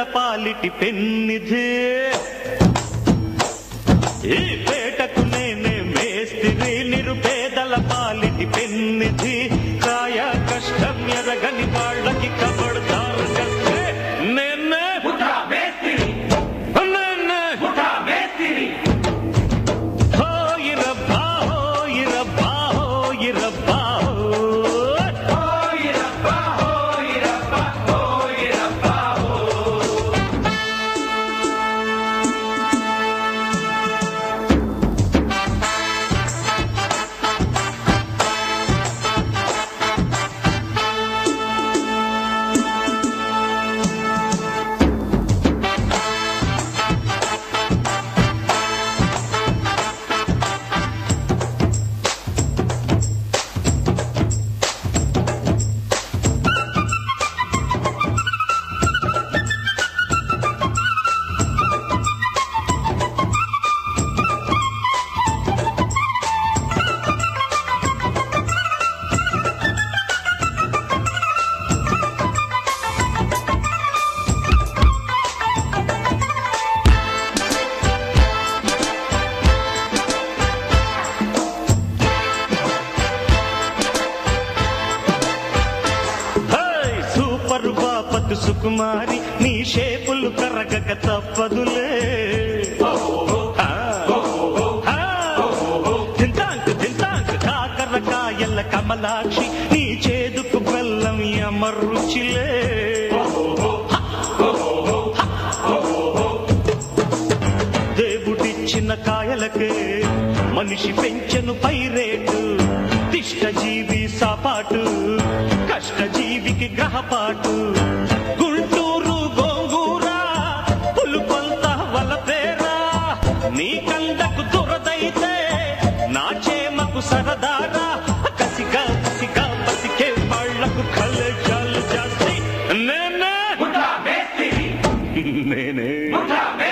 పాలిటి పెన్నిధి ఈ పేటకు నేనే మేస్తిరి నిరుపేదల పాలిటి పెన్నిధి కాయ కష్టం ఎరగని వాళ్ళకి కబడతారు కస్తే నేనే ముఠా మేస్త్రి నేనే ముఠా మేస్త్రి హోయిరబ్బా హోయిరబ్బా హోయిరబ్బా ఓయిరబ్బా ఓయిరబ్బా ఓయిరబ్బా హై సూపర్ బాపతు సుకుమారి నీ షేపులు కరగక తప్పదులే ఆ, ఆ, తింటాంక్ తింటాంక్ కాకరకాయల కమలాక్షి నీ చేదుకు బెల్లం ఎమరుచిలే దేవుడిచ్చిన కాయలకే మనిషి పెంచెను పైరేటు తిష్టజీవి సాపాటు కష్టజీవికి గ్రహపాటు గుంటూరు గోంగూర పులుపంత వలపేరా నీ కండకు దురదైతే నా చేమకు సరదారా కసిగా కసిగా బతికే వాళ్లకు కలజాలు జాస్తి నేనే ముఠా మేస్త్రి నేనే ముఠా